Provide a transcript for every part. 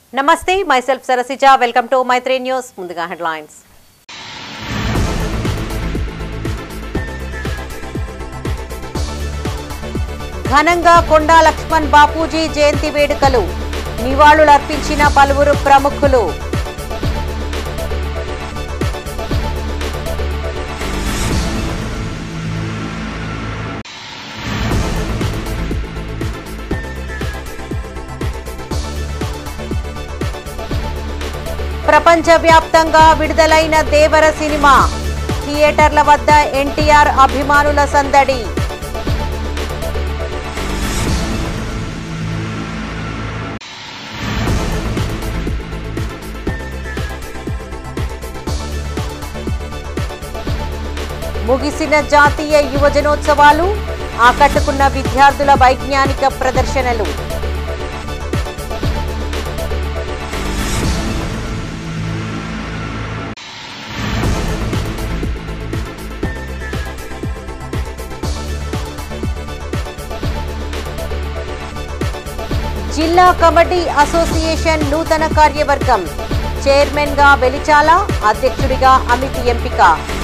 నమస్తే myself Sarasija welcome to Maitri news ముందుగా headlines ఘనంగా కొండా లక్ష్మణ్ బాపూజీ జయంతి వేడుకలు నివాళులర్పించిన పలువురు ప్రముఖులు ప్రపంచవ్యాప్తంగా విడుదలైన దేవర సినిమా థియేటర్ల వద్ద ఎన్టీఆర్ అభిమానుల సందడి ముగిసిన జాతీయ యువజనోత్సవాలు ఆకట్టుకున్న విద్యార్థుల వైజ్ఞానిక ప్రదర్శనలు జిల్లా కబడ్డీ అసోసియేషన్ నూతన కార్యవర్గం చైర్మన్ గా వెలిచాల అధ్యక్షుడిగా అమిత్ ఎంపిక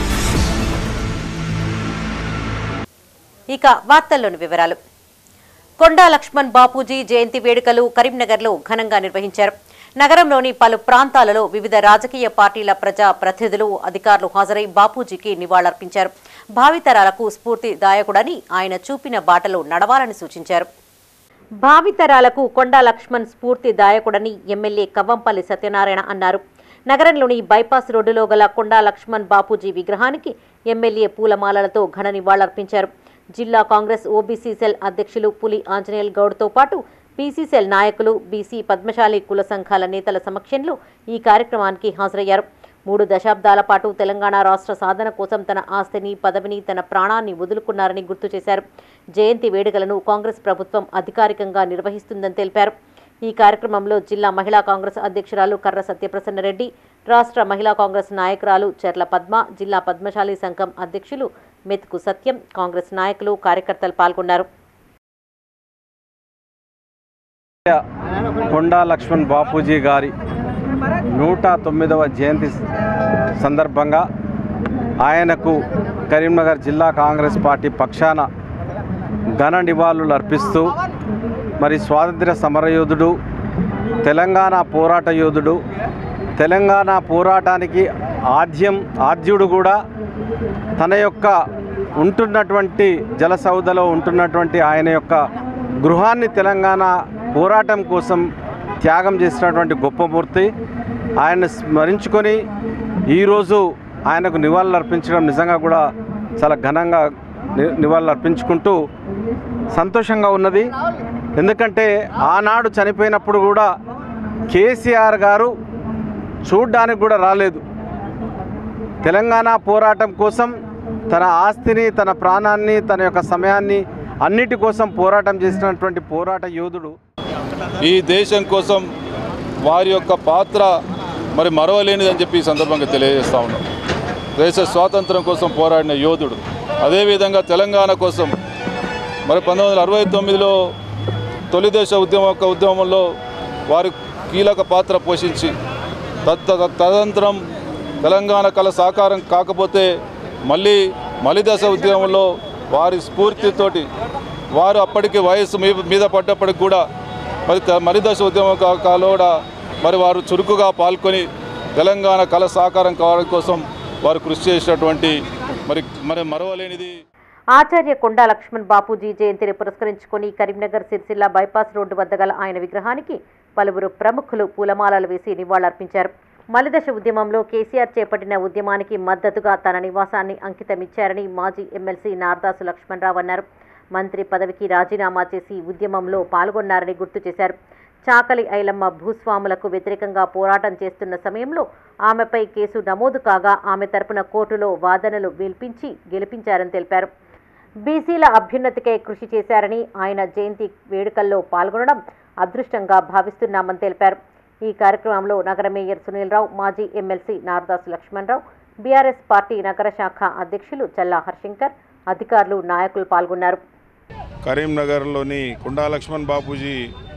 ఇక వార్తల్లోని వివరాలు కొండా లక్ష్మణ్ బాపూజీ జయంతి వేడుకలు కరీంనగర్లో ఘనంగా నిర్వహించారు నగరంలోని పలు ప్రాంతాలలో వివిధ రాజకీయ పార్టీల ప్రజా ప్రతినిధులు అధికారులు హాజరై బాపూజీకి నివాళులర్పించారు భావితరాలకు స్ఫూర్తిదాయకుడని ఆయన చూపిన బాటలో నడవాలని సూచించారు భావితరాలకు కొండా లక్ష్మణ్ స్ఫూర్తిదాయకుడని ఎమ్మెల్యే కవ్వంపల్లి సత్యనారాయణ అన్నారు నగరంలోని బైపాస్ రోడ్డులో గల కొండా లక్ష్మణ్ బాపూజీ విగ్రహానికి ఎమ్మెల్యే పూలమాలలతో ఘన నివాళులర్పించారు జిల్లా కాంగ్రెస్ ఓబీసీ సెల్ అధ్యక్షులు పులి ఆంజనేయుల్ గౌడ్తో పాటు బీసీ సెల్ నాయకులు బీసీ పద్మశాలి కుల సంఘాల నేతల సమక్షంలో ఈ కార్యక్రమానికి హాజరయ్యారు మూడు దశాబ్దాల పాటు తెలంగాణ రాష్ట్ర సాధన కోసం తన ఆస్తిని పదవిని తన ప్రాణాన్ని వదులుకున్నారని గుర్తు చేశారు జయంతి వేడుకలను కాంగ్రెస్ ప్రభుత్వం అధికారికంగా నిర్వహిస్తుందని తెలిపారు ఈ కార్యక్రమంలో జిల్లా మహిళా కాంగ్రెస్ అధ్యక్షురాలు కర్ర సత్యప్రసన్నరెడ్డి రాష్ట్ర మహిళా కాంగ్రెస్ నాయకురాలు చెర్ల పద్మ జిల్లా పద్మశాలి సంఘం అధ్యక్షులు మెతుకు సత్యం కాంగ్రెస్ నాయకులు కార్యకర్తలు పాల్గొన్నారు కొండా లక్ష్మణ్ బాపూజీ గారి నూట తొమ్మిదవ జయంతి సందర్భంగా ఆయనకు కరీంనగర్ జిల్లా కాంగ్రెస్ పార్టీ పక్షాన ఘన నివాళులు అర్పిస్తూ మరి స్వాతంత్ర్య సమరయోధుడు తెలంగాణ పోరాట యోధుడు తెలంగాణ పోరాటానికి ఆద్యం ఆద్యుడు కూడా తన యొక్క ఉంటున్నటువంటి జలసౌదలో ఉంటున్నటువంటి ఆయన యొక్క గృహాన్ని తెలంగాణ పోరాటం కోసం త్యాగం చేసినటువంటి గొప్ప మూర్తి ఆయన్ని స్మరించుకొని ఈరోజు ఆయనకు నివాళులు అర్పించడం నిజంగా కూడా చాలా ఘనంగా ని- నివాళులు అర్పించుకుంటూ సంతోషంగా ఉన్నది ఎందుకంటే ఆనాడు చనిపోయినప్పుడు కూడా కేసీఆర్ గారు చూడ్డానికి కూడా రాలేదు తెలంగాణ పోరాటం కోసం తన ఆస్తిని తన ప్రాణాన్ని తన యొక్క సమయాన్ని అన్నిటి కోసం పోరాటం చేసినటువంటి పోరాట యోధుడు ఈ దేశం కోసం వారి యొక్క పాత్ర మరి మరవలేనిదని చెప్పి ఈ సందర్భంగా తెలియజేస్తా ఉన్నాం దేశ స్వాతంత్రం కోసం పోరాడిన యోధుడు అదేవిధంగా తెలంగాణ కోసం మరి పంతొమ్మిది వందల అరవై తొమ్మిదిలో తొలి దేశ ఉద్యమ యొక్క ఉద్యమంలో వారు కీలక పాత్ర పోషించి తద్ తద్- తదనంతరం తెలంగాణ కళ సాకారం కాకపోతే మళ్ళీ మలిదశ ఉద్యమంలో వారి స్ఫూర్తితోటి వారు అప్పటికి వయస్సు మీ- మీద పడ్డప్పటికి కూడా మరి త- మలిదశ ఉద్యమం కా- కాలో కూడా మరి వారు చురుకుగా పాల్గొని తెలంగాణ కళ సాకారం కావడం కోసం వారు కృషి చేసినటువంటి మరి మరి మరవలేనిది ఆచార్య కొండా లక్ష్మణ్ బాపూజీ జయంతిని పురస్కరించుకొని కరీంనగర్ సిరిసిల్ల బైపాస్ రోడ్డు వద్ద గల ఆయన విగ్రహానికి పలువురు ప్రముఖులు పూలమాలలు వేసి నివాళులర్పించారు మలిదశ ఉద్యమంలో కేసీఆర్ చేపట్టిన ఉద్యమానికి మద్దతుగా తన నివాసాన్ని అంకితమిచ్చారని మాజీ ఎమ్మెల్సీ నార్దాసు లక్ష్మణరావు అన్నారు మంత్రి పదవికి రాజీనామా చేసి ఉద్యమంలో పాల్గొన్నారని గుర్తు చేశారు చాకలి ఐలమ్మ భూస్వాములకు వ్యతిరేకంగా పోరాటం చేస్తున్న సమయంలో ఆమెపై కేసు నమోదు కాగా ఆమె తరపున కోర్టులో వాదనలు విల్పించి గెలిపించారని తెలిపారు బీసీల అభ్యున్నతికై కృషి చేశారని ఆయన జయంతి వేడుకల్లో పాల్గొనడం అదృష్టంగా భావిస్తున్నామని తెలిపారు ఈ కార్యక్రమంలో నగర మేయర్ సునీల్ రావు మాజీ MLC Naradasu Lakshmanarao BRS party నగర శాఖ అధ్యక్షులు చల్లా హర్షంకర్ అధికారులు నాయకులు పాల్గొన్నారు కరీంనగర్లోని కుండా లక్ష్మణ్ బాపూజీ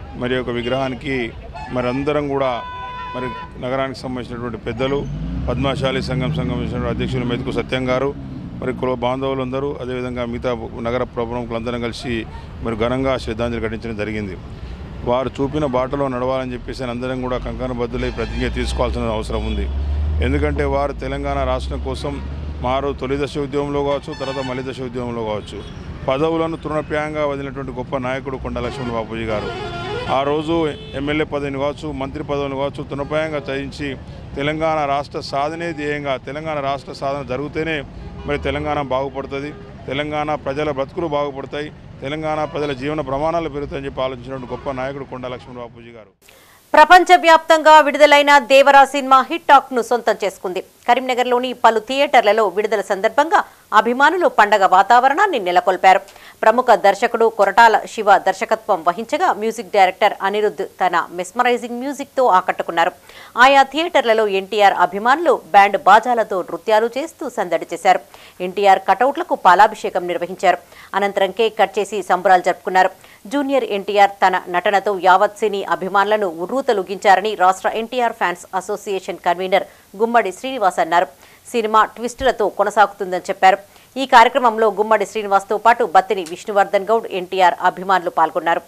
మరి యొక్క విగ్రహానికి మరి అందరం కూడా మరి నగరానికి సంబంధించినటువంటి పెద్దలు పద్మశాలి సంఘం సంబంధించిన అధ్యక్షులు మెతుకు సత్యం గారు మరి కుల బాంధవులు అందరూ అదేవిధంగా మిగతా నగర ప్రముఖులందరం కలిసి మరి ఘనంగా శ్రద్ధాంజలి ఘటించడం జరిగింది వారు చూపిన బాటలో నడవాలని చెప్పేసి అందరం కూడా కంకణబద్దులై ప్రతిజ్ఞ తీసుకోవాల్సిన అవసరం ఉంది ఎందుకంటే వారు తెలంగాణ రాష్ట్రం కోసం మారు తొలి దశ ఉద్యమంలో కావచ్చు తర్వాత మలి దశ ఉద్యమంలో కావచ్చు పదవులను తృణప్రాయంగా వదిలినటువంటి గొప్ప నాయకుడు కొండ లక్ష్మణ్ బాపూజీ గారు ఆ రోజు ఎమ్మెల్యే పదవిని కావచ్చు మంత్రి పదవిని కావచ్చు తృణప్రాయంగా త్యజించి తెలంగాణ రాష్ట్ర సాధనే ధ్యేయంగా తెలంగాణ రాష్ట్ర సాధన జరిగితేనే మరి తెలంగాణ బాగుపడుతుంది తెలంగాణ ప్రజల బ్రతుకులు బాగుపడతాయి తెలంగాణ ప్రజల జీవన ప్రమాణాలు పెరుగుతాయని చెప్పి ఆలోచించినటువంటి గొప్ప నాయకుడు కొండ లక్ష్మణ్ బాపూజీ గారు ప్రపంచవ్యాప్తంగా విడుదలైన దేవరా సినిమా హిట్ టాక్ ను సొంతం చేసుకుంది కరీంనగర్లోని పలు థియేటర్లలో విడుదల సందర్భంగా అభిమానులు పండగ వాతావరణాన్ని నెలకొల్పారు ప్రముఖ దర్శకుడు కొరటాల శివ దర్శకత్వం వహించగా మ్యూజిక్ డైరెక్టర్ అనిరుద్ తన మెస్మరైజింగ్ మ్యూజిక్ తో ఆకట్టుకున్నారు ఆయా థియేటర్లలో ఎన్టీఆర్ అభిమానులు బ్యాండ్ బాజాలతో నృత్యాలు చేస్తూ సందడి చేశారు ఎన్టీఆర్ కటౌట్లకు పాలాభిషేకం నిర్వహించారు అనంతరం కేక్ కట్ చేసి సంబరాలు జరుపుకున్నారు జూనియర్ ఎన్టీఆర్ తన నటనతో యావత్ సినీ అభిమానులను ఉర్రూతలుగించారని రాష్ట్ర NTR fans association convener Gummadi Srinivas అన్నారు సినిమా ట్విస్టులతో కొనసాగుతుందని చెప్పారు ఈ కార్యక్రమంలో గుమ్మడి శ్రీనివాస్తో పాటు బత్తిని విష్ణువర్ధన్ గౌడ్ ఎన్టీఆర్ అభిమానులు పాల్గొన్నారు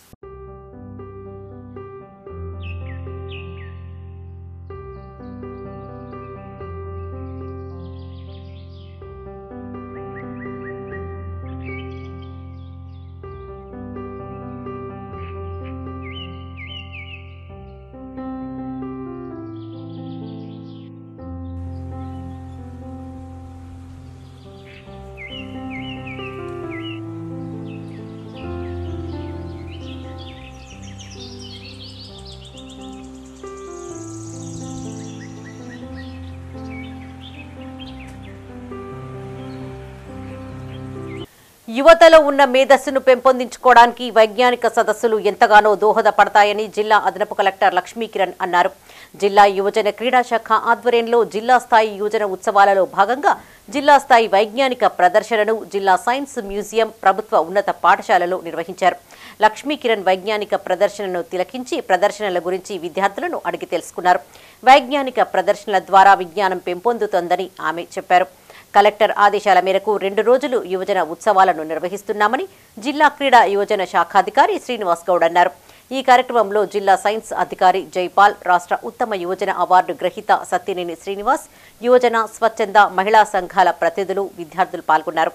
యువతలో ఉన్న మేధస్సును పెంపొందించుకోవడానికి వైజ్ఞానిక సదస్సులు ఎంతగానో దోహదపడతాయని జిల్లా అదనపు కలెక్టర్ లక్ష్మీకిరణ్ అన్నారు జిల్లా యువజన క్రీడా శాఖ ఆధ్వర్యంలో జిల్లా స్థాయి యువజన ఉత్సవాలలో భాగంగా జిల్లా స్థాయి వైజ్ఞానిక ప్రదర్శనను జిల్లా సైన్స్ మ్యూజియం ప్రభుత్వ ఉన్నత పాఠశాలలో నిర్వహించారు లక్ష్మీకిరణ్ వైజ్ఞానిక ప్రదర్శనను తిలకించి ప్రదర్శనల గురించి విద్యార్థులను అడిగి తెలుసుకున్నారు వైజ్ఞానిక ప్రదర్శనల ద్వారా విజ్ఞానం పెంపొందుతోందని ఆమె చెప్పారు కలెక్టర్ ఆదేశాల మేరకు రెండు రోజులు యువజన ఉత్సవాలను నిర్వహిస్తున్నామని జిల్లా క్రీడా యువజన శాఖాధికారి శ్రీనివాస్ గౌడ్ అన్నారు ఈ కార్యక్రమంలో జిల్లా సైన్స్ అధికారి జైపాల్ రాష్ట్ర ఉత్తమ యువజన అవార్డు గ్రహీత సత్యనేని శ్రీనివాస్ యువజన స్వచ్ఛంద మహిళా సంఘాల ప్రతినిధులు విద్యార్థులు పాల్గొన్నారు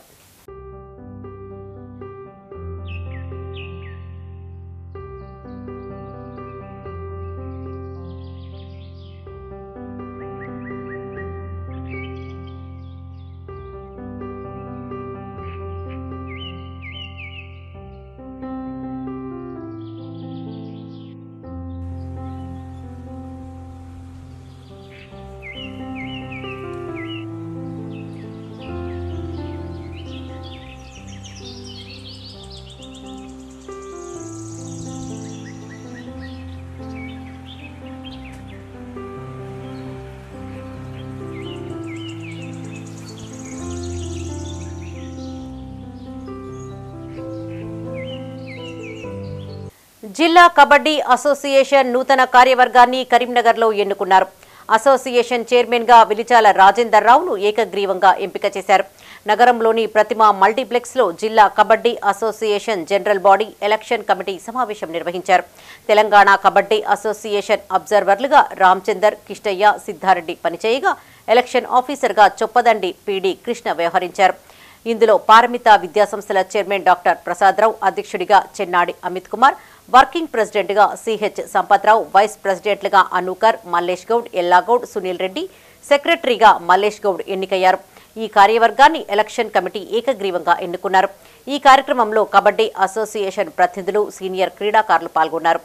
జిల్లా కబడ్డీ అసోసియేషన్ నూతన కార్యవర్గాన్ని కరీంనగర్లో ఎన్నుకున్నారు అసోసియేషన్ చైర్మన్ గా విలిచాల రాజేందర్ రావును ఏకగ్రీవంగా ఎంపిక చేశారు నగరంలోని ప్రతిమ మల్టీప్లెక్స్ లో జిల్లా kabaddi association general body election committee సమావేశం నిర్వహించారు తెలంగాణ కబడ్డీ అసోసియేషన్ అబ్జర్వర్లుగా రామచందర్ కిష్టయ్య సిద్ధారెడ్డి పనిచేయగా ఎలక్షన్ ఆఫీసర్గా చొప్పదండి పీడి కృష్ణ వ్యవహరించారు ఇందులో పారమిత విద్యాసంస్థల చైర్మన్ డాక్టర్ ప్రసాదరావు అధ్యక్షుడిగా చెన్నాడి అమిత్ కుమార్ వర్కింగ్ ప్రెసిడెంట్గా సిహెచ్ సంపత్రావు వైస్ ప్రెసిడెంట్లుగా అనూకర్ మల్లేష్ గౌడ్ ఎల్లాగౌడ్ సునీల్ రెడ్డి సెక్రటరీగా మల్లేష్ గౌడ్ ఎన్నికయ్యారు ఈ కార్యవర్గాన్ని ఎలక్షన్ కమిటీ ఏకగ్రీవంగా ఎన్నుకున్నారు ఈ కార్యక్రమంలో కబడ్డీ అసోసియేషన్ ప్రతినిధులు సీనియర్ క్రీడాకారులు పాల్గొన్నారు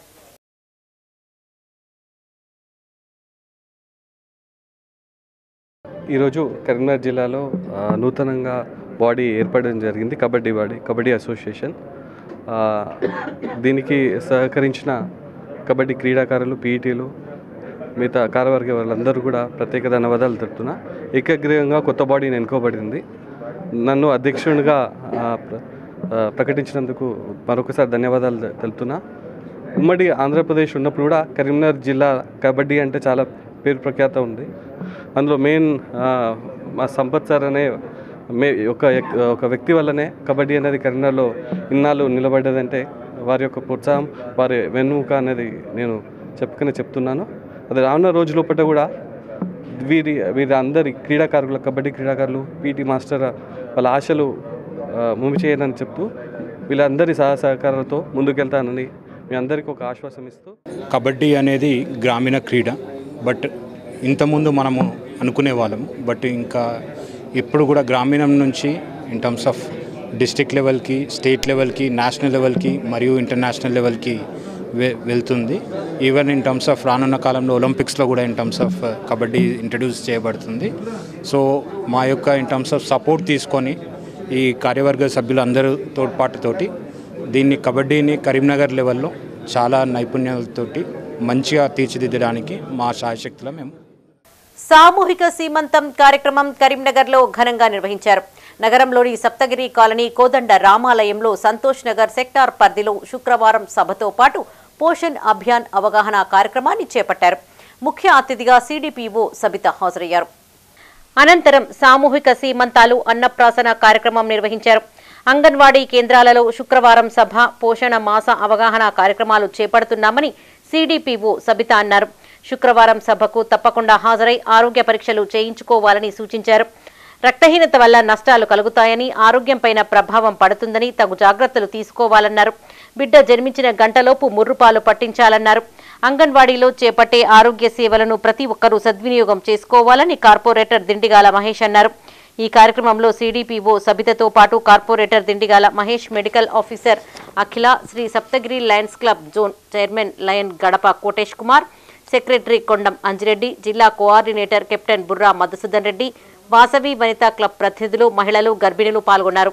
ఈరోజు కరీంనగర్ జిల్లాలో ఆ, నూతనంగా బాడీ ఏర్పడడం జరిగింది కబడ్డీ బాడీ కబడ్డీ అసోసియేషన్ ఆ, దీనికి సహకరించిన కబడ్డీ క్రీడాకారులు పీఈటీలు మిగతా కార్యవర్గ వాళ్ళందరూ కూడా ప్రత్యేక ధన్యవాదాలు తెలుపుతున్నా ఏకగ్రీవంగా కొత్త బాడీని ఎన్నుకోబడింది నన్ను అధ్యక్షునిగా ఆ, ప్ర- ఆ, ప్రకటించినందుకు మరొకసారి ధన్యవాదాలు తె- తెలుపుతున్నా ఉమ్మడి ఆంధ్రప్రదేశ్ ఉన్నప్పుడు కూడా కరీంనగర్ జిల్లా కబడ్డీ అంటే చాలా పేరు ప్రఖ్యాత ఉంది అందులో మెయిన్ మా సంపత్ సార్ అనే మే ఒక ఎక్- ఒక వ్యక్తి వల్లనే కబడ్డీ అనేది కరీంనగర్లో ఇన్నాళ్ళు నిలబడ్డదంటే వారి యొక్క ప్రోత్సాహం వారి వెన్నుముక అనేది నేను చెప్పుకునే చెప్తున్నాను అది రానున్న రోజు లోపల కూడా వీరి వీరి అందరి క్రీడాకారుల కబడ్డీ క్రీడాకారులు పీటీ మాస్టర్ వాళ్ళ ఆశలు ఆ, ముమి చేయనని చెప్తూ వీళ్ళందరి సహ సహకారాలతో ముందుకెళ్తానని మీ అందరికీ ఒక ఆశ్వాసం ఇస్తూ కబడ్డీ అనేది గ్రామీణ క్రీడ బట్ ఇంతకుముందు మనము అనుకునే వాళ్ళం బట్ ఇంకా ఇప్పుడు కూడా గ్రామీణం నుంచి ఇన్ టర్మ్స్ ఆఫ్ డిస్ట్రిక్ట్ లెవెల్కి స్టేట్ లెవెల్కి నేషనల్ లెవెల్కి మరియు ఇంటర్నేషనల్ లెవెల్కి వె వెళ్తుంది ఈవెన్ ఇన్ టర్మ్స్ ఆఫ్ రానున్న కాలంలో ఒలింపిక్స్లో కూడా in terms of kabaddi introduce చేయబడుతుంది సో మా యొక్క ఇన్ టర్మ్స్ ఆఫ్ సపోర్ట్ తీసుకొని ఈ కార్యవర్గ సభ్యులందరూ తోడ్పాటుతోటి దీన్ని కబడ్డీని కరీంనగర్ లెవెల్లో చాలా నైపుణ్యాలతోటి మంచిగా తీర్చిదిద్దడానికి మా శాయశక్తిలో మేము సామూహిక సీమంతం కార్యక్రమం కరీంనగర్లో ఘనంగా నిర్వహించారు నగరంలోని సప్తగిరి కాలనీ కోదండ రామాలయంలో సంతోష్ నగర్ సెక్టార్ పరిధిలో శుక్రవారం సభతో పాటు పోషణ్ అభియాన్ అవగాహన కార్యక్రమాన్ని చేపట్టారు ముఖ్య అతిథిగా సిడిపిఓ సబిత హాజరయ్యారు అనంతరం సామూహిక సీమంతాలు అన్నప్రాసన కార్యక్రమం నిర్వహించారు అంగన్వాడీ కేంద్రాలలో శుక్రవారం సభ పోషణ మాస అవగాహన కార్యక్రమాలు చేపడుతున్నామని సిడిపిఓ సబిత అన్నారు శుక్రవారం సభకు తప్పకుండా హాజరై ఆరోగ్య పరీక్షలు చేయించుకోవాలని సూచించారు రక్తహీనత వల్ల నష్టాలు కలుగుతాయని ఆరోగ్యంపైన ప్రభావం పడుతుందని తగు జాగ్రత్తలు తీసుకోవాలన్నారు బిడ్డ జన్మించిన గంటలోపు ముర్రుపాలు పట్టించాలన్నారు అంగన్వాడీలో చేపట్టే ఆరోగ్య సేవలను ప్రతి ఒక్కరూ సద్వినియోగం చేసుకోవాలని కార్పొరేటర్ దిండిగాల మహేష్ అన్నారు ఈ కార్యక్రమంలో సిడిపిఓ సబితతో పాటు corporator Dindigala Mahesh medical officer Akhila Sri Saptagiri lions club zone chairman lion Gadapa Kotesh Kumar secretary Kondam Anjireddy జిల్లా coordinator captain Burra Madhusudan Reddy Vasavi Vanitha club ప్రతినిధులు మహిళలు గర్భిణులు పాల్గొన్నారు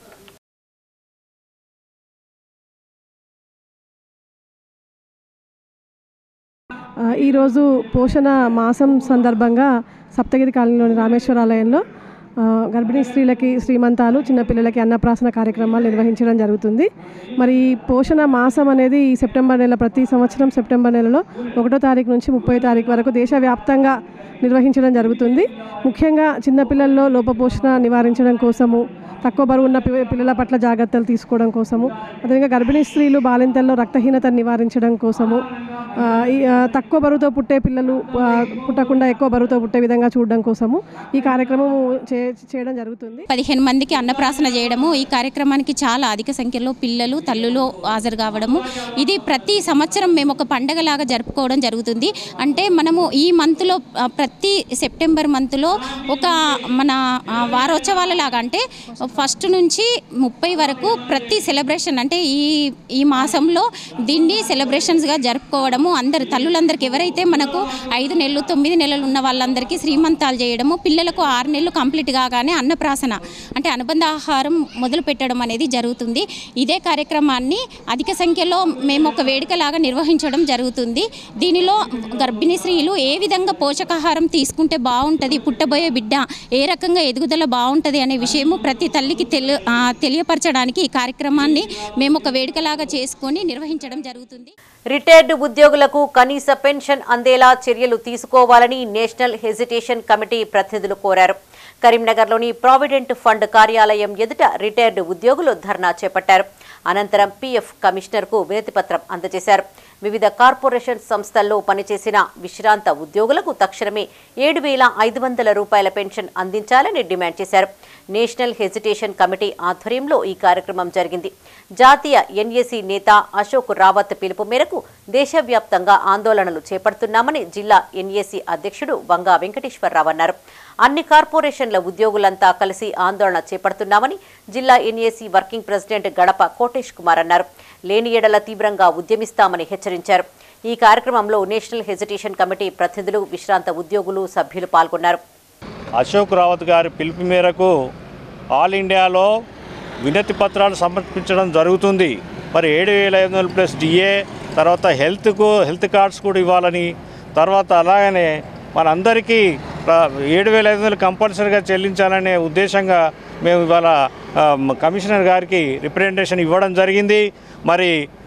ఆ, ఈరోజు పోషణ మాసం సందర్భంగా సప్తగిరి కాలనీలోని రామేశ్వరాలయంలో ఆ, గర్భిణీ స్త్రీలకి శ్రీమంతాలు చిన్నపిల్లలకి అన్నప్రాసన కార్యక్రమాలు నిర్వహించడం జరుగుతుంది మరి ఈ పోషణ మాసం అనేది ఈ సెప్టెంబర్ నెల ప్రతి సంవత్సరం సెప్టెంబర్ నెలలో ఒకటో తారీఖు నుంచి ముప్పై తారీఖు వరకు దేశవ్యాప్తంగా నిర్వహించడం జరుగుతుంది ముఖ్యంగా చిన్నపిల్లల్లో లోపపోషణ నివారించడం కోసము తక్కువ బరువు ఉన్న పి- పిల్లల పట్ల జాగ్రత్తలు తీసుకోవడం కోసము అదేవిధంగా గర్భిణీ స్త్రీలు బాలింతల్లో రక్తహీనతను నివారించడం కోసము ఆ, ఈ, ఆ, తక్కువ బరువుతో పుట్టే పిల్లలు ఆ, పుట్టకుండా ఎక్కువ బరువుతో పుట్టే విధంగా చూడడం కోసము ఈ కార్యక్రమం చే చేయడం జరుగుతుంది పదిహేను మందికి అన్నప్రాసన చేయడము ఈ కార్యక్రమానికి చాలా అధిక సంఖ్యలో పిల్లలు తల్లులు హాజరు కావడము ఇది ప్రతి సంవత్సరం మేము ఒక పండగలాగా జరుపుకోవడం జరుగుతుంది అంటే మనము ఈ మంత్లో ఆ, ప్రతి సెప్టెంబర్ మంత్లో ఒక మన ఆ, వారోత్సవాల లాగా అంటే ఫస్ట్ నుంచి ముప్పై వరకు ప్రతి సెలబ్రేషన్ అంటే ఈ ఈ మాసంలో దీన్ని సెలబ్రేషన్స్గా జరుపుకోవడము అందరు తల్లులందరికీ ఎవరైతే మనకు ఐదు నెలలు తొమ్మిది నెలలు ఉన్న వాళ్ళందరికీ శ్రీమంతాలు చేయడము పిల్లలకు ఆరు నెలలు కంప్లీట్ కాగానే అన్నప్రాసన అంటే అనుబంధ ఆహారం మొదలు పెట్టడం అనేది జరుగుతుంది ఇదే కార్యక్రమాన్ని అధిక సంఖ్యలో మేము ఒక వేడుకలాగా నిర్వహించడం జరుగుతుంది దీనిలో గర్భిణీ స్త్రీలు ఏ విధంగా పోషకాహారం తీసుకుంటే బాగుంటుంది పుట్టబోయే బిడ్డ ఏ రకంగా ఎదుగుదల బాగుంటుంది అనే విషయము ప్రతి తల్లికి తెలి ఆ, తెలియపరచడానికి ఈ కార్యక్రమాన్ని మేము ఒక వేడుకలాగా చేసుకొని నిర్వహించడం జరుగుతుంది రిటైర్డ్ ఉద్యోగులకు కనీస పెన్షన్ అందేలా చర్యలు తీసుకోవాలని నేషనల్ హెజిటేషన్ కమిటీ ప్రతినిధులు కోరారు కరీంనగర్లోని ప్రావిడెంట్ ఫండ్ కార్యాలయం ఎదుట రిటైర్డ్ ఉద్యోగులు ధర్నా చేపట్టారు అనంతరం పీఎఫ్ కమిషనర్కు వినతిపత్రం అందజేశారు వివిధ కార్పొరేషన్ సంస్థల్లో పనిచేసిన విశ్రాంత ఉద్యోగులకు తక్షణమే ఏడు వేల ఐదు వందల రూపాయల పెన్షన్ అందించాలని డిమాండ్ చేశారు నేషనల్ హెజిటేషన్ కమిటీ ఆధ్వర్యంలో ఈ కార్యక్రమం జరిగింది జాతీయ ఎన్ఏసీ నేత అశోక్ రావత్ పిలుపు మేరకు దేశవ్యాప్తంగా ఆందోళనలు చేపడుతున్నామని జిల్లా ఎన్ఏసీ అధ్యక్షుడు వంగా వెంకటేశ్వరరావు అన్నారు అన్ని కార్పొరేషన్ల ఉద్యోగులంతా కలిసి ఆందోళన చేపడుతున్నామని జిల్లా ఎన్ఏసీ వర్కింగ్ ప్రెసిడెంట్ గడప కోటేష్ కుమార్ అన్నారు లేని ఎడల తీవ్రంగా ఉద్యమిస్తామని హెచ్చరించారు ఈ కార్యక్రమంలో నేషనల్ హెజిటేషన్ కమిటీ ప్రతినిధులు విశ్రాంత ఉద్యోగులు సభ్యులు పాల్గొన్నారు అశోక్ రావత్ గారి పిలుపు మేరకు ఆల్ ఇండియాలో వినతి పత్రాలు సమర్పించడం జరుగుతుంది మరి ఏడు వేల ఐదు వందలు ప్లస్ డిఏ తర్వాత హెల్త్కు హెల్త్ కార్డ్స్ కూడా ఇవ్వాలని తర్వాత అలాగనే మనందరికీ ప్ర- ఏడు వేల ఐదు వందలు కంపల్సరీగా చెల్లించాలనే ఉద్దేశంగా మేము ఇవాళ ఆ, కమిషనర్ గారికి రిప్రజెంటేషన్ ఇవ్వడం జరిగింది మరి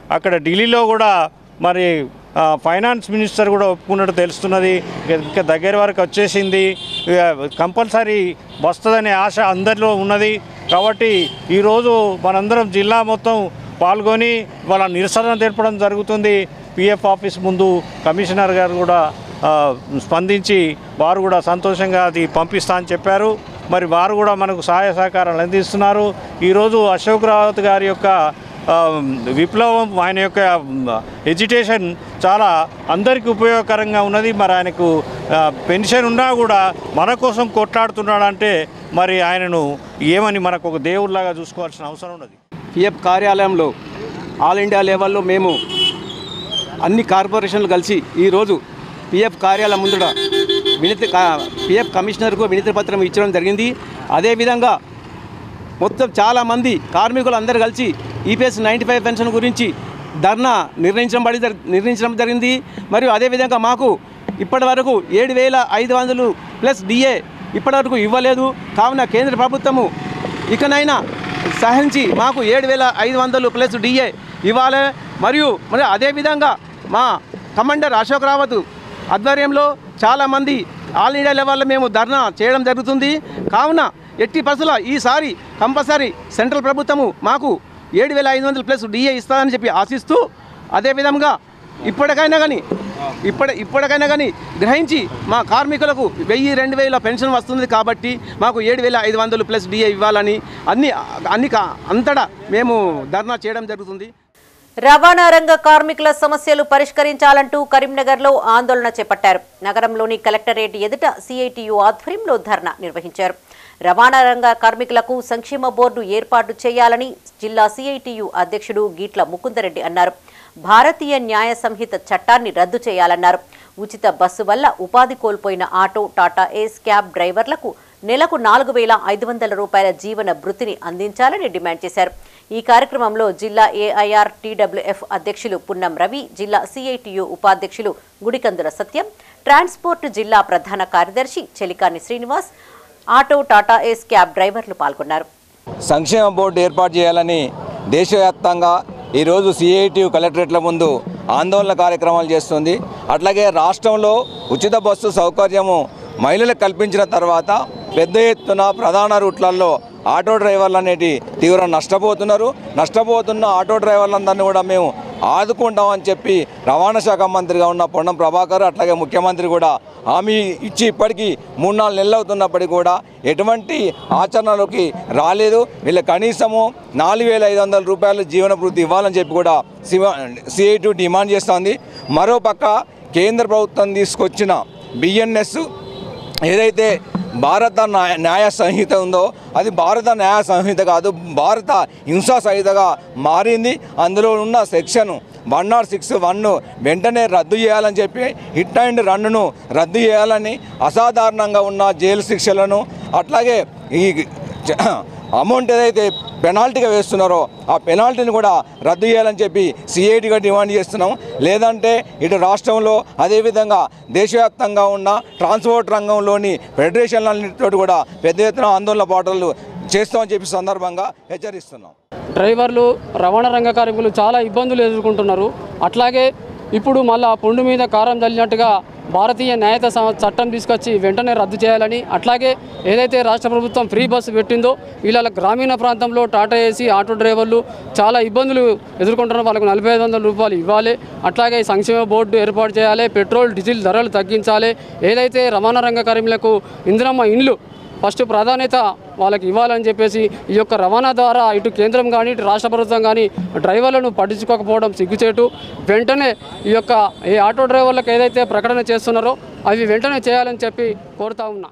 అక్కడ ఢిల్లీలో కూడా మరి ఆ, ఫైనాన్స్ మినిస్టర్ కూడా ఒప్పుకున్నట్టు తెలుస్తున్నది ఇక- ఇక దగ్గర వరకు వచ్చేసింది ఇక కంపల్సరీ వస్తుందనే ఆశ అందరిలో ఉన్నది కాబట్టి ఈరోజు మనందరం జిల్లా మొత్తం పాల్గొని వాళ్ళ నిరసన తెలపడం జరుగుతుంది పిఎఫ్ ఆఫీస్ ముందు కమిషనర్ గారు కూడా ఆ, స్పందించి వారు కూడా సంతోషంగా అది పంపిస్తా అని చెప్పారు మరి వారు కూడా మనకు సహాయ సహకారాలు అందిస్తున్నారు ఈరోజు అశోక్ రావత్ గారి యొక్క ఆ, విప్లవం ఆయన యొక్క ఎడ్యుటేషన్ చాలా అందరికీ ఉపయోగకరంగా ఉన్నది మరి ఆయనకు ఆ, పెన్షన్ ఉన్నా కూడా మన కోసం కొట్లాడుతున్నాడంటే మరి ఆయనను ఏమని మనకు ఒక దేవుడిలాగా చూసుకోవాల్సిన అవసరం ఉన్నది పిఎఫ్ కార్యాలయంలో ఆల్ ఇండియా లెవెల్లో మేము అన్ని కార్పొరేషన్లు కలిసి ఈరోజు పిఎఫ్ కార్యాలయం ముందట వినతి పిఎఫ్ కమిషనర్కు వినతి పత్రం ఇచ్చడం జరిగింది అదేవిధంగా మొత్తం చాలామంది కార్మికులు అందరూ కలిసి ఈపీఎస్ నైంటీ ఫైవ్ పెన్షన్ గురించి ధర్నా నిర్ణయించడం పడి జరి- నిర్ణయించడం జరిగింది మరియు అదేవిధంగా మాకు ఇప్పటి వరకు ఏడు వేల ఐదు వందలు ప్లస్ డిఏ ఇప్పటివరకు ఇవ్వలేదు కావున కేంద్ర ప్రభుత్వము ఇకనైనా సహించి మాకు ఏడు వేల ఐదు వందలు ప్లస్ డిఏ ఇవ్వాలి మరియు మరి అదేవిధంగా మా కమాండర్ అశోక్ రావత్ ఆధ్వర్యంలో చాలామంది ఆల్ ఇండియా లెవెల్లో మేము ధర్నా చేయడం జరుగుతుంది కావున ఎట్టి పరిస్థితుల్లో ఈసారి కంపల్సరీ సెంట్రల్ ప్రభుత్వము మాకు ఏడు వేల ఐదు వందలు ప్లస్ డిఏ ఇస్తుందని చెప్పి ఆశిస్తూ అదేవిధంగా ఇప్పటికైనా కానీ ఇప్పటి ఇప్పటికైనా కానీ గ్రహించి మా కార్మికులకు వెయ్యి రెండు వేల పెన్షన్ వస్తుంది కాబట్టి మాకు ఏడు వేల ఐదు వందలు ప్లస్ డిఏ ఇవ్వాలని అన్ని అన్ని కా- అంతటా మేము ధర్నా చేయడం జరుగుతుంది రవాణా రంగ కార్మికుల సమస్యలు పరిష్కరించాలంటూ కరీంనగర్లో ఆందోళన చేపట్టారు నగరంలోని కలెక్టరేట్ ఎదుట సిఐటియు ఆధ్వర్యంలో ధర్నా నిర్వహించారు రవాణా రంగ కార్మికులకు సంక్షేమ బోర్డు ఏర్పాటు చేయాలని జిల్లా సిఐటియు అధ్యక్షుడు గీట్ల ముకుందరెడ్డి అన్నారు భారతీయ న్యాయ సంహిత చట్టాన్ని రద్దు చేయాలన్నారు ఉచిత బస్సు వల్ల ఉపాధి కోల్పోయిన ఆటో టాటా ఏస్ క్యాబ్ డ్రైవర్లకు నెలకు నాలుగు వేల ఐదు వందల రూపాయల జీవన భృతిని అందించాలని డిమాండ్ చేశారు ఈ కార్యక్రమంలో జిల్లా ఏఐఆర్ టీడబ్ల్యూఎఫ్ అధ్యక్షులు పున్నం రవి జిల్లా సిఐటియు ఉపాధ్యక్షులు గుడికందుల సత్యం ట్రాన్స్పోర్ట్ జిల్లా ప్రధాన కార్యదర్శి Chelikani Srinivas auto Tata ace cab డ్రైవర్లు పాల్గొన్నారు సంక్షేమ బోర్డు ఏర్పాటు చేయాలని దేశవ్యాప్తంగా ఈరోజు సిఐటి కలెక్టరేట్ల ముందు ఆందోళన కార్యక్రమాలు చేస్తుంది అట్లాగే రాష్ట్రంలో ఉచిత బస్సు సౌకర్యము మహిళలకు కల్పించిన తర్వాత పెద్ద ఎత్తున ప్రధాన రూట్లలో ఆటో డ్రైవర్లు అనేటి తీవ్ర నష్టపోతున్నారు నష్టపోతున్న ఆటో డ్రైవర్లందరినీ కూడా మేము ఆదుకుంటామని చెప్పి రవాణా శాఖ మంత్రిగా ఉన్న పొన్నం ప్రభాకర్ అట్లాగే ముఖ్యమంత్రి కూడా హామీ ఇచ్చి ఇప్పటికీ మూడు నాలుగు నెలలు అవుతున్నప్పటికీ కూడా ఎటువంటి ఆచరణలోకి రాలేదు వీళ్ళ కనీసము నాలుగు వేల ఐదు వందల రూపాయలు జీవన భృతి ఇవ్వాలని చెప్పి కూడా సిఐటి డిమాండ్ చేస్తోంది మరోపక్క కేంద్ర ప్రభుత్వం తీసుకొచ్చిన బిఎన్ఎస్ ఏదైతే భారత న్యాయ న్యాయ సంహిత ఉందో అది భారత న్యాయ సంహిత కాదు భారత హింసా సంహితగా మారింది అందులో ఉన్న section one nought six one వెంటనే రద్దు చేయాలని చెప్పి హిట్ అండ్ రన్ను రద్దు చేయాలని అసాధారణంగా ఉన్న జైలు శిక్షలను అట్లాగే ఈ చ- అమౌంట్ ఏదైతే పెనాల్టీగా వేస్తున్నారో ఆ పెనాల్టీని కూడా రద్దు చేయాలని చెప్పి సిఐటిగా డిమాండ్ చేస్తున్నాం లేదంటే ఇటు రాష్ట్రంలో అదేవిధంగా దేశవ్యాప్తంగా ఉన్న ట్రాన్స్పోర్ట్ రంగంలోని ఫెడరేషన్లన్నిటితో కూడా పెద్ద ఎత్తున ఆందోళన పాటలు చేస్తామని చెప్పి సందర్భంగా హెచ్చరిస్తున్నాం డ్రైవర్లు రవాణా రంగ కార్మికులు చాలా ఇబ్బందులు ఎదుర్కొంటున్నారు అట్లాగే ఇప్పుడు మళ్ళా పుండు మీద కారం చల్లినట్టుగా భారతీయ న్యాయత సం- చట్టం తీసుకొచ్చి వెంటనే రద్దు చేయాలని అట్లాగే ఏదైతే రాష్ట్ర ప్రభుత్వం ఫ్రీ బస్సు పెట్టిందో ఇలా గ్రామీణ ప్రాంతంలో టాటా ఏసీ ఆటో డ్రైవర్లు చాలా ఇబ్బందులు ఎదుర్కొంటున్నారు వాళ్ళకు నలభై ఐదు వందల రూపాయలు ఇవ్వాలి అట్లాగే సంక్షేమ బోర్డు ఏర్పాటు చేయాలి పెట్రోల్ డీజిల్ ధరలు తగ్గించాలి ఏదైతే రవాణా రంగ కార్మికులకు ఇందిరమ్మ ఇండ్లు ఫస్ట్ ప్రాధాన్యత వాళ్ళకి ఇవ్వాలని చెప్పేసి ఈ యొక్క రవాణా ద్వారా ఇటు కేంద్రం కానీ ఇటు రాష్ట్ర ప్రభుత్వం కానీ డ్రైవర్లను పట్టించుకోకపోవడం సిగ్గుచేటు వెంటనే ఈ యొక్క ఈ ఆటో డ్రైవర్లకు ఏదైతే ప్రకటన చేస్తున్నారో అవి వెంటనే చేయాలని చెప్పి కోరుతా ఉన్నా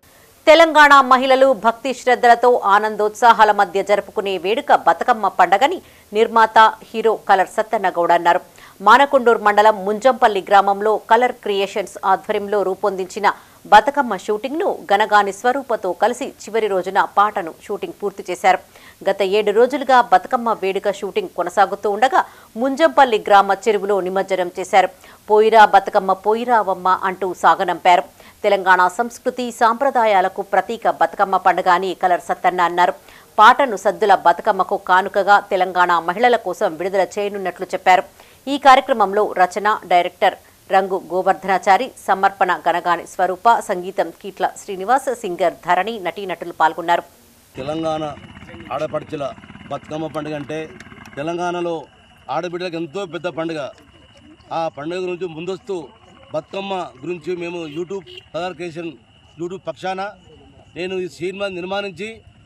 తెలంగాణ మహిళలు భక్తి శ్రద్ధలతో ఆనందోత్సాహాల మధ్య జరుపుకునే వేడుక బతుకమ్మ పండగని నిర్మాత హీరో కలర్ సత్తన్నగౌడ్ అన్నారు మానకొండూరు మండలం ముంజంపల్లి గ్రామంలో కలర్ క్రియేషన్స్ ఆధ్వర్యంలో రూపొందించిన బతుకమ్మ షూటింగ్ను గనగాని స్వరూపతో కలిసి చివరి రోజున పాటను షూటింగ్ పూర్తి చేశారు గత ఏడు రోజులుగా బతుకమ్మ వేడుక షూటింగ్ కొనసాగుతూ ఉండగా ముంజంపల్లి గ్రామ చెరువులో నిమజ్జనం చేశారు పోయిరా బతుకమ్మ పోయిరావమ్మ అంటూ సాగనంపారు తెలంగాణ సంస్కృతి సాంప్రదాయాలకు ప్రతీక బతుకమ్మ పండుగ అని కలర్ సత్తన్న అన్నారు పాటను సద్దుల బతుకమ్మకు కానుకగా తెలంగాణ మహిళల కోసం విడుదల చేయనున్నట్లు చెప్పారు ఈ కార్యక్రమంలో రచన డైరెక్టర్ రంగు గోవర్ధనాచారి సమర్పణ గనగాని స్వరూప సంగీతం కీట్ల శ్రీనివాస్ సింగర్ ధరణి నటీనటులు పాల్గొన్నారు తెలంగాణ ఆడపడుచుల బతుకమ్మ పండుగ అంటే తెలంగాణలో ఆడబిడ్డలకు ఎంతో పెద్ద పండుగ ఆ పండుగ గురించి ముందస్తు బతుకమ్మ గురించి మేము యూట్యూబ్ కలర్కేషన్ యూట్యూబ్ పక్షాన నేను ఈ సినిమా నిర్మాణించి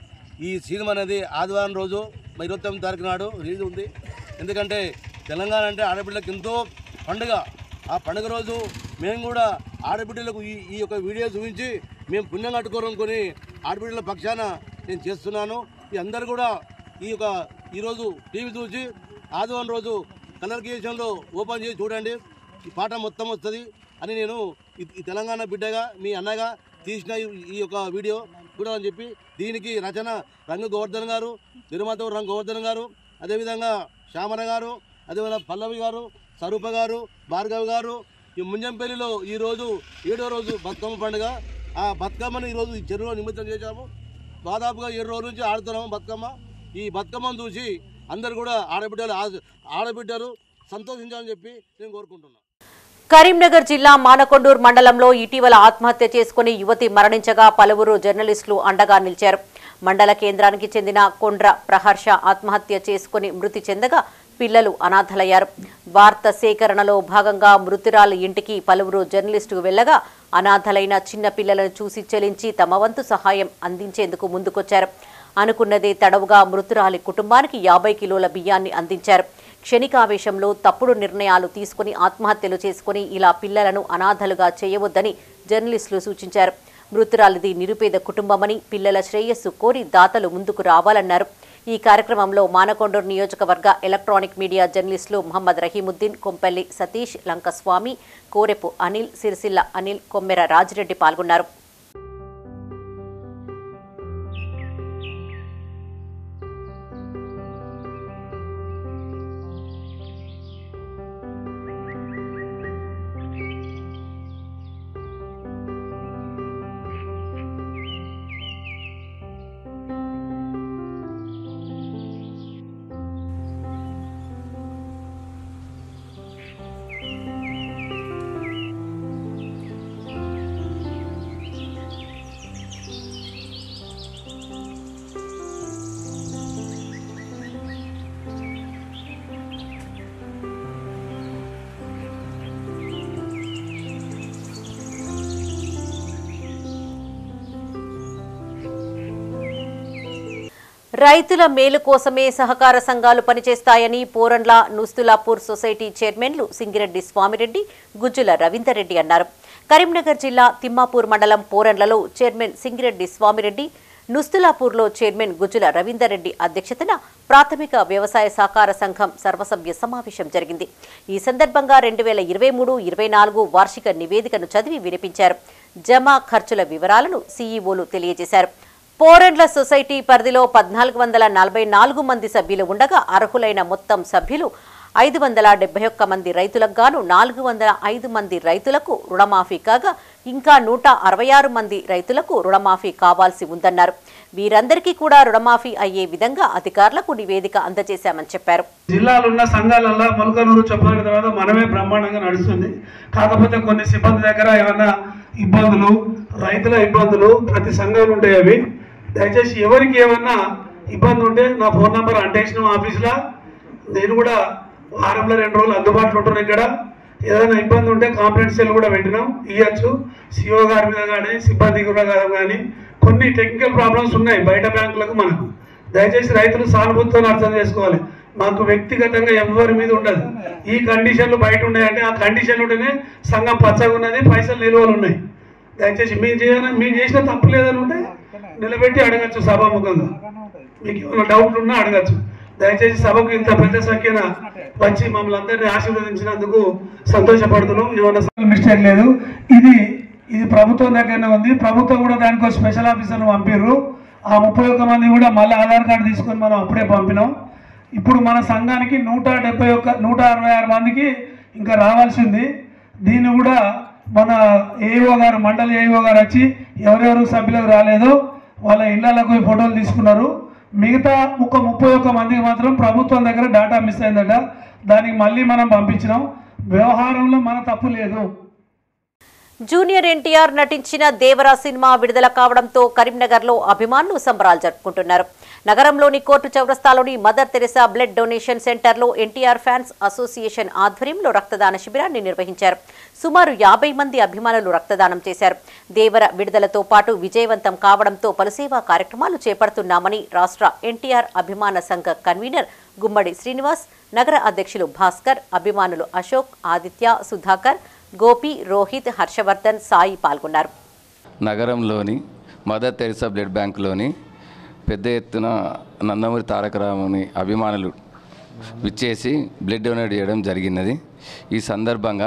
ఈ సినిమా అనేది ఆదివారం రోజు ఇరవై తొమ్మిది తారీఖు నాడు రిలీజ్ ఉంది ఎందుకంటే తెలంగాణ అంటే ఆడబిడ్డలకు ఎంతో పండుగ ఆ పండుగ రోజు మేము కూడా ఆడబిడ్డలకు ఈ ఈ యొక్క వీడియో చూపించి మేము పుణ్యం కట్టుకోరనుకొని ఆడబిడ్డల పక్షాన నేను చేస్తున్నాను ఈ అందరు కూడా ఈ యొక్క ఈరోజు టీవీ చూసి ఆదివారం రోజు కలర్ క్రియేషన్లో ఓపెన్ చేసి చూడండి ఈ పాట మొత్తం వస్తుంది అని నేను ఈ- ఈ తెలంగాణ బిడ్డగా మీ అన్నగా తీసిన ఈ- ఈ యొక్క వీడియో చూడాలని చెప్పి దీనికి రచన రంగు గోవర్ధన్ గారు నిర్మాత రంగు గోవర్ధన్ గారు అదేవిధంగా శ్యామర గారు అదేవిధంగా పల్లవి గారు స్వరూప గారు భార్గవ్ గారు ఈ ముంజంపల్లిలో ఈరోజు ఏడో రోజు బతుకమ్మ పండుగ ఆ బతుకమ్మను ఈరోజు ఈ చెరువులో నిమిత్తం చేశాము దాదాపుగా ఏడు రోజుల నుంచి ఆడుతున్నాము బతుకమ్మ ఈ బతుకమ్మను చూసి అందరు కూడా ఆడబిడ్డలు ఆ- ఆడబిడ్డలు సంతోషించాలని చెప్పి నేను కోరుకుంటున్నాను కరీంనగర్ జిల్లా మానకొండూరు మండలంలో ఇటీవల ఆత్మహత్య చేసుకుని యువతి మరణించగా పలువురు జర్నలిస్టులు అండగా నిలిచారు మండల కేంద్రానికి చెందిన కొండ్ర ప్రహర్ష ఆత్మహత్య చేసుకుని మృతి చెందగా పిల్లలు అనాథలయ్యారు వార్త సేకరణలో భాగంగా మృతురాలి ఇంటికి పలువురు జర్నలిస్టులు వెళ్లగా అనాథలైన చిన్న పిల్లలను చూసి చెలించి తమ వంతు సహాయం అందించేందుకు ముందుకొచ్చారు అనుకున్నదే తడవుగా మృతురాలి కుటుంబానికి యాభై కిలోల బియ్యాన్ని అందించారు క్షణికావేశంలో తప్పుడు నిర్ణయాలు తీసుకుని ఆత్మహత్యలు చేసుకుని ఇలా పిల్లలను అనాథలుగా చేయవద్దని జర్నలిస్టులు సూచించారు మృతురాలిది నిరుపేద కుటుంబమని పిల్లల శ్రేయస్సు కోరి దాతలు ముందుకు రావాలన్నారు ఈ కార్యక్రమంలో మానకొండూరు నియోజకవర్గ ఎలక్ట్రానిక్ మీడియా జర్నలిస్టులు మహమ్మద్ రహీముద్దీన్ కొంపల్లి సతీష్ లంకస్వామి కోరెపు అనిల్ సిరిసిల్ల అనిల్ కొమ్మెర రాజిరెడ్డి పాల్గొన్నారు రైతుల మేలు కోసమే సహకార సంఘాలు పనిచేస్తాయని పోరండ్ల నుస్తులాపూర్ సొసైటీ చైర్మన్లు సింగిరెడ్డి స్వామిరెడ్డి గుజ్జుల రవీందర్ రెడ్డి అన్నారు కరీంనగర్ జిల్లా తిమ్మాపూర్ మండలం పోరండ్లలో చైర్మన్ సింగిరెడ్డి స్వామిరెడ్డి నుస్తులాపూర్లో చైర్మన్ గుజ్జుల రవీందర్ రెడ్డి అధ్యక్షతన ప్రాథమిక వ్యవసాయ సహకార సంఘం సర్వసభ్య సమావేశం జరిగింది ఈ సందర్భంగా రెండు వేల ఇరవై మూడు ఇరవై నాలుగు వార్షిక నివేదికను చదివి వినిపించారు జమా ఖర్చుల వివరాలను సీఈఓలు తెలియజేశారు పోరెండ్ల సొసైటీ పరిధిలో పద్నాలుగు వందల నలభై నాలుగు మంది సభ్యులు ఉండగా అర్హులైన మొత్తం సభ్యులు ఐదు వందల డెబ్బై ఒక్క మంది రైతులకు గాను నాలుగు వందల ఐదు మంది రైతులకు రుణమాఫీ కాగా ఇంకా నూట అరవై ఆరు మంది రైతులకు రుణమాఫీ కావాల్సి ఉందన్నారు వీరందరికీ కూడా రుణమాఫీ అయ్యే విధంగా అధికారులకు నివేదిక అందజేశామని చెప్పారు జిల్లాలో ఉన్న సంఘాలల్లో మొలకనూరు చెప్పిన తర్వాత మనమే బ్రహ్మాండంగా నడుస్తుంది కాకపోతే కొన్ని సిబ్బంది దగ్గర ఏమైనా ఇబ్బందులు రైతుల ఇబ్బందులు ప్రతి సంఘంలో ఉంటాయి అవి దయచేసి ఎవరికి ఏమన్నా ఇబ్బంది ఉంటే నా ఫోన్ నంబర్ అంటేసిన ఆఫీస్లో నేను కూడా వారంలో రెండు రోజులు అందుబాటులో ఉంటున్నాను ఇక్కడ ఏదైనా ఇబ్బంది ఉంటే కాంప్లైంట్ సెల్ కూడా పెట్టినాం ఇవ్వచ్చు సిఓ గారి మీద కానీ సిబ్బంది కూడా కానీ కొన్ని టెక్నికల్ ప్రాబ్లమ్స్ ఉన్నాయి బయట బ్యాంకులకు మనకు దయచేసి రైతులు సానుభూతితో అర్థం చేసుకోవాలి మాకు వ్యక్తిగతంగా ఎవరి మీద ఉండదు ఈ కండిషన్లు బయట ఉన్నాయంటే ఆ కండిషన్ ఉంటేనే సంఘం పచ్చగా ఉన్నది పైసలు నిల్వలు ఉన్నాయి దయచేసి మీరు చేయాలని మీరు చేసిన తప్పు లేదని ఉంటే నిలబెట్టి అడగచ్చు సభాముఖంగా మీకు ఏమైనా డౌట్లు ఉన్నా అడగచ్చు దయచేసి సభకు ఇంత పెద్ద సంఖ్యన వచ్చి మమ్మల్ని అందరినీ ఆశీర్వదించినందుకు సంతోషపడుతున్నాం ఏమైనా మిస్టేక్ లేదు ఇది ఇది ప్రభుత్వం దగ్గరనే ఉంది ప్రభుత్వం కూడా దానికి ఒక స్పెషల్ ఆఫీసర్ను పంపిర్రు ఆ ముప్పై ఒక్క మంది కూడా మళ్ళీ ఆధార్ కార్డు తీసుకొని మనం అప్పుడే పంపినాం ఇప్పుడు మన సంఘానికి నూట డెబ్బై ఒక్క నూట అరవై ఆరు మందికి ఇంకా రావాల్సింది దీన్ని కూడా మన ఏఈఓ గారు మండలి ఏఈఓ గారు వచ్చి ఎవరెవరు సభ్యులకు రాలేదో వాళ్ళ ఇళ్లకు పోయి ఫోటోలు తీసుకున్నారు మిగతా ఒక ముప్పై ఒక్క మందికి మాత్రం ప్రభుత్వం దగ్గర డేటా మిస్ అయిందట దానికి మళ్ళీ మనం పంపించినాం వ్యవహారంలో మన తప్పు లేదు జూనియర్ ఎన్టీఆర్ నటించిన దేవరా సినిమా విడుదల కావడంతో కరీంనగర్లో అభిమానులు సంబరాలు జరుపుకుంటున్నారు నగరంలోని కోర్టు చౌరస్తాలోని మదర్ తెరెసా బ్లడ్ డొనేషన్ సెంటర్లో ఎన్టీఆర్ ఫ్యాన్స్ అసోసియేషన్ ఆధ్వర్యంలో రక్తదాన శిబిరాన్ని నిర్వహించారు సుమారు యాభై మంది అభిమానులు రక్తదానం చేశారు దేవర విడుదలతో పాటు విజయవంతం కావడంతో పలు సేవా కార్యక్రమాలు చేపడుతున్నామని రాష్ట్ర ఎన్టీఆర్ అభిమాన సంఘ కన్వీనర్ గుమ్మడి శ్రీనివాస్ నగర అధ్యక్షులు భాస్కర్ అభిమానులు అశోక్ ఆదిత్య సుధాకర్ గోపి రోహిత్ హర్షవర్ధన్ సాయి పాల్గొన్నారు నగరంలోని మదర్ తెరిసా బ్లడ్ బ్యాంకులోని పెద్ద ఎత్తున నందమూరి తారక రాముని అభిమానులు విచ్చేసి బ్లడ్ డొనేట్ చేయడం జరిగినది ఈ సందర్భంగా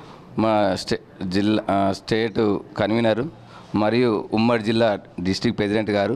మా స్టే జిల్లా ఆ, స్టేట్ కన్వీనరు మరియు ఉమ్మడి జిల్లా డిస్టిక్ ప్రెసిడెంట్ గారు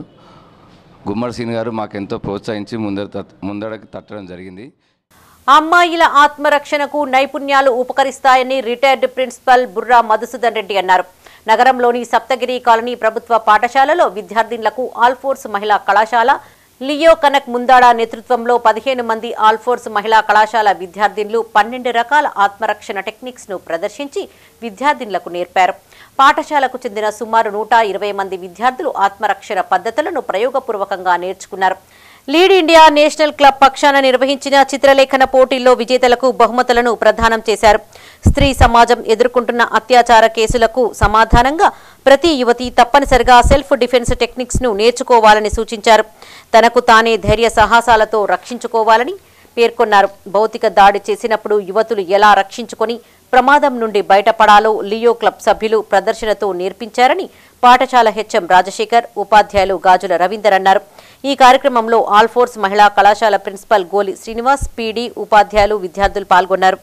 గుమ్మడి సింగ్ గారు మాకెంతో ప్రోత్సహించి ముందర తట్- ముందడకి తట్టడం జరిగింది అమ్మాయిల ఆత్మరక్షణకు నైపుణ్యాలు ఉపకరిస్తాయని రిటైర్డ్ ప్రిన్సిపల్ బుర్రా మధుసూదన్ రెడ్డి అన్నారు నగరంలోని సప్తగిరి కాలనీ ప్రభుత్వ పాఠశాలలో విద్యార్థినులకు ఆల్ఫోర్స్ మహిళా కళాశాల లియో కనక్ ముందాడ నేతృత్వంలో పదిహేను మంది ఆల్ఫోర్స్ మహిళా కళాశాల విద్యార్థినులు పన్నెండు రకాల ఆత్మరక్షణ టెక్నిక్స్ ను ప్రదర్శించి విద్యార్థినులకు నేర్పారు పాఠశాలకు చెందిన సుమారు నూట ఇరవై మంది విద్యార్థులు ఆత్మరక్షణ పద్ధతులను ప్రయోగపూర్వకంగా నేర్చుకున్నారు లీడ్ ఇండియా నేషనల్ క్లబ్ పక్షాన నిర్వహించిన చిత్రలేఖన పోటీల్లో విజేతలకు బహుమతులను ప్రదానం చేశారు స్త్రీ సమాజం ఎదుర్కొంటున్న అత్యాచార కేసులకు సమాధానంగా ప్రతి యువతి తప్పనిసరిగా సెల్ఫ్ డిఫెన్స్ టెక్నిక్స్ ను నేర్చుకోవాలని సూచించారు తనకు తానే ధైర్య సాహసాలతో రక్షించుకోవాలని పేర్కొన్నారు భౌతిక దాడి చేసినప్పుడు యువతులు ఎలా రక్షించుకొని ప్రమాదం నుండి బయటపడాలో లియో క్లబ్ సభ్యులు ప్రదర్శనతో నేర్పించారని పాఠశాల హెచ్ఎం రాజశేఖర్ ఉపాధ్యాయులు గాజుల రవీందర్ అన్నారు ఈ కార్యక్రమంలో ఆల్ఫోర్స్ మహిళా కళాశాల ప్రిన్సిపల్ గోలి శ్రీనివాస్ పీడీ ఉపాధ్యాయులు విద్యార్థులు పాల్గొన్నారు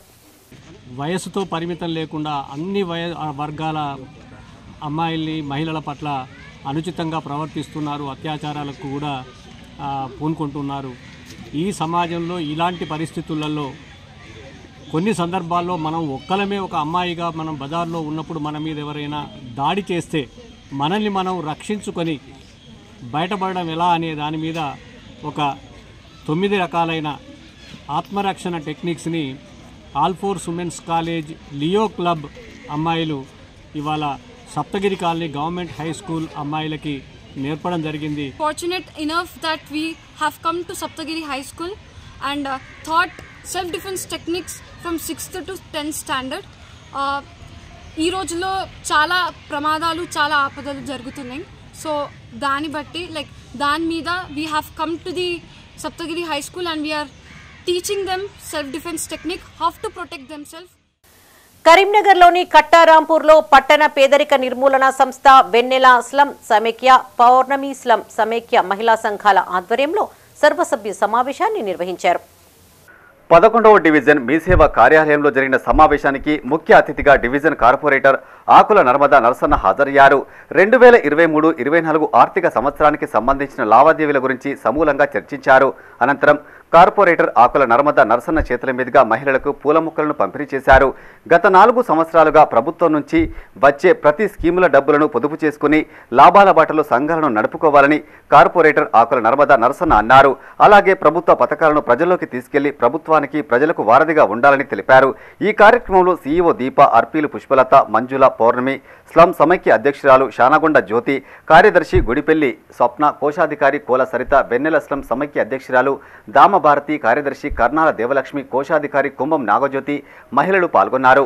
వయస్సుతో పరిమితం లేకుండా అన్ని వయ ఆ వర్గాల అమ్మాయిల్ని మహిళల పట్ల అనుచితంగా ప్రవర్తిస్తున్నారు అత్యాచారాలకు కూడా ఆ, పూనుకుంటున్నారు ఈ సమాజంలో ఇలాంటి పరిస్థితులలో కొన్ని సందర్భాల్లో మనం ఒక్కలమే ఒక అమ్మాయిగా మనం బజార్లో ఉన్నప్పుడు మన మీద ఎవరైనా దాడి చేస్తే మనల్ని మనం రక్షించుకొని బయటపడడం ఎలా అనే దాని మీద ఒక తొమ్మిది రకాలైన ఆత్మరక్షణ టెక్నిక్స్ని Alphores women's college Leo club అమ్మాయిలు ఇవాళ Saptagiri colony government high school అమ్మాయిలకి నేర్పడం జరిగింది fortunate enough that we have come to Saptagiri High School and uh, taught self-defense techniques from 6th to 10th standard. Uh, ఈ రోజుల్లో చాలా ప్రమాదాలు చాలా ఆపదలు జరుగుతున్నాయి సో దాన్ని బట్టి లైక్ దాని మీద we have come to the Saptagiri high school and we are teaching them self defence technique how to protect them self కరీంనగర్లోని కట్టారాంపూర్లో పట్టణ పేదరిక నిర్మూలన సంస్థ వెన్నెల స్లం సమైక్య పౌర్ణమి స్లం సమైక్య మహిళా సంఘాల ఆధ్వర్యంలో సర్వసభ్య సమావేశాన్ని నిర్వహించారు పదకొండవ డివిజన్ మీసేవ కార్యాలయంలో జరిగిన సమావేశానికి ముఖ్య అతిథిగా డివిజన్ కార్పొరేటర్ ఆకుల నర్మదా నరసన్న హాజరయ్యారు రెండు వేల ఇరవై మూడు ఇరవై నాలుగు ఆర్థిక సంవత్సరానికి సంబంధించిన లావాదేవీల గురించి సమూలంగా చర్చించారు అనంతరం కార్పొరేటర్ ఆకుల నర్మదా నరసన్న చేతుల మీదుగా మహిళలకు పూల మొక్కలను పంపిణీ చేశారు గత నాలుగు సంవత్సరాలుగా ప్రభుత్వం నుంచి వచ్చే ప్రతి స్కీముల డబ్బులను పొదుపు చేసుకుని లాభాల బాటలో సంఘాలను నడుపుకోవాలని కార్పొరేటర్ ఆకుల నర్మదా నరసన్న అన్నారు అలాగే ప్రభుత్వ పథకాలను ప్రజల్లోకి తీసుకెళ్లి ప్రభుత్వానికి ప్రజలకు వారధిగా ఉండాలని తెలిపారు ఈ కార్యక్రమంలో సీఈఓ దీప ఆర్పీలు పుష్పలత మంజుల పౌర్ణమి స్లమ్ సమైక్య అధ్యక్షురాలు షానగొండ జ్యోతి కార్యదర్శి గుడిపెల్లి స్వప్న కోశాధికారి కోల సరిత వెన్నెల స్లమ్ సమైక్య అధ్యక్షురాలు దామభారతి కార్యదర్శి కర్నాల దేవలక్ష్మి కోశాధికారి కుంభం నాగజ్యోతి మహిళలు పాల్గొన్నారు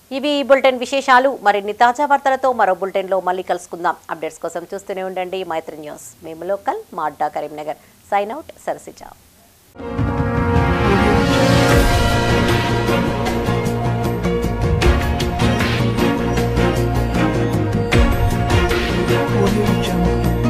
ఇవి ఈ బులెటిన్ విశేషాలు మరిన్ని తాజా వార్తలతో మరో బులెటిన్లో మళ్ళీ కలుసుకుందాం అప్డేట్స్ కోసం చూస్తూనే ఉండండి మైత్రి న్యూస్ మేము లోకల్ మాడ్డా Karimnagar sign out Sarasija Audio Jungle.